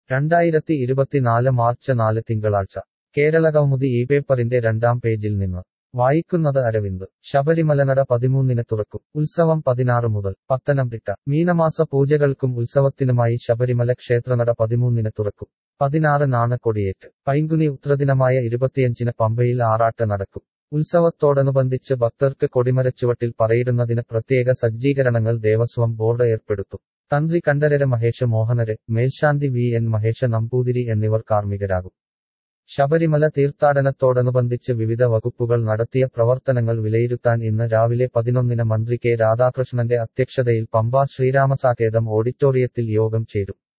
രണ്ടായിരത്തി ഇരുപത്തിനാല് മാർച്ച് നാല് തിങ്കളാഴ്ച കേരള കൗമുദി ഈ പേപ്പറിന്റെ രണ്ടാം പേജിൽ നിന്ന് വായിക്കുന്നത് അരവിന്ദ് ശബരിമലനട പതിമൂന്നിന് തുറക്കും ഉത്സവം പതിനാറ് മുതൽ പത്തനംതിട്ട മീനമാസ പൂജകൾക്കും ഉത്സവത്തിനുമായി ശബരിമല ക്ഷേത്രനട പതിമൂന്നിന് തുറക്കും പതിനാറിനാണ് കൊടിയേറ്റ് പൈങ്കുനി ഉത്രദിനമായ ഇരുപത്തിയഞ്ചിന് പമ്പയിൽ ആറാട്ട് നടക്കും ഉത്സവത്തോടനുബന്ധിച്ച് ഭക്തർക്ക് കൊടിമരച്ചുവട്ടിൽ പറയിടുന്നതിന് പ്രത്യേക സജ്ജീകരണങ്ങൾ ദേവസ്വം ബോർഡ് ഏർപ്പെടുത്തും തന്ത്രി കണ്ഠരര് മഹേഷ് മോഹനര് മേൽശാന്തി വി എൻ മഹേഷ നമ്പൂതിരി എന്നിവർ കാർമ്മികരാകും ശബരിമല തീർത്ഥാടനത്തോടനുബന്ധിച്ച് വിവിധ വകുപ്പുകൾ നടത്തിയ പ്രവർത്തനങ്ങൾ വിലയിരുത്താൻ ഇന്ന് രാവിലെ പതിനൊന്നിന് മന്ത്രി കെ രാധാകൃഷ്ണന്റെ അധ്യക്ഷതയിൽ പമ്പ ശ്രീരാമസാകേതം ഓഡിറ്റോറിയത്തിൽ യോഗം ചേരും